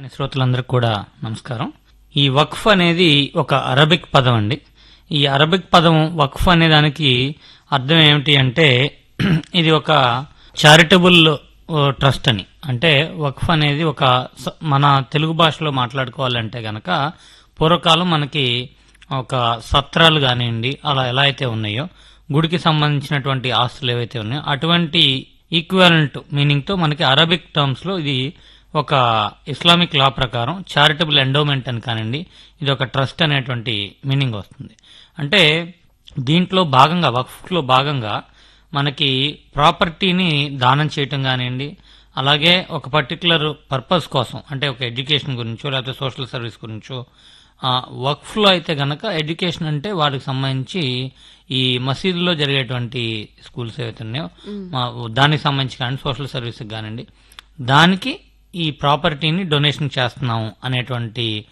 ఆకాశవాణి శ్రోతలందరికీ కూడా నమస్కారం ఈ వక్ఫ్ అనేది ఒక అరబిక్ పదం అండి ఈ అరబిక్ పదం వక్ఫ్ అనే దానికి అర్థం ఏమిటి అంటే ఇది ఒక చారిటబుల్ ట్రస్ట్ అని అంటే వక్ఫ్ అనేది ఒక స- మన తెలుగు భాషలో మాట్లాడుకోవాలంటే గనక పూర్వకాలం మనకి ఒక సత్రాలు కానివ్వండి అలా ఎలా అయితే ఉన్నాయో గుడికి సంబంధించినటువంటి ఆస్తులు ఏవైతే ఉన్నాయో అటువంటి ఈక్వాలెంట్ మీనింగ్ తో మనకి అరబిక్ టర్మ్స్ లో ఇది ఒక ఇస్లామిక్ లా ప్రకారం చారిటబుల్ ఎండోమెంట్ అని కానివ్వండి ఇది ఒక ట్రస్ట్ అనేటువంటి మీనింగ్ వస్తుంది అంటే దీంట్లో భాగంగా వక్ఫ్లో భాగంగా మనకి ప్రాపర్టీని దానం చేయటం కానివ్వండి అలాగే ఒక పర్టికులర్ పర్పస్ కోసం అంటే ఒక ఎడ్యుకేషన్ గురించో లేకపోతే సోషల్ సర్వీస్ గురించో ఆ, వక్ఫ్లో అయితే గనక ఎడ్యుకేషన్ అంటే వాటికి సంబంధించి ఈ మసీదులో జరిగేటువంటి స్కూల్స్ ఏవైతే ఉన్నాయో మా- దానికి సంబంధించి కానీ సోషల్ సర్వీస్ కానివ్వండి దానికి ఈ ప్రాపర్టీని డొనేషన్ చేస్తున్నాం అనేటువంటి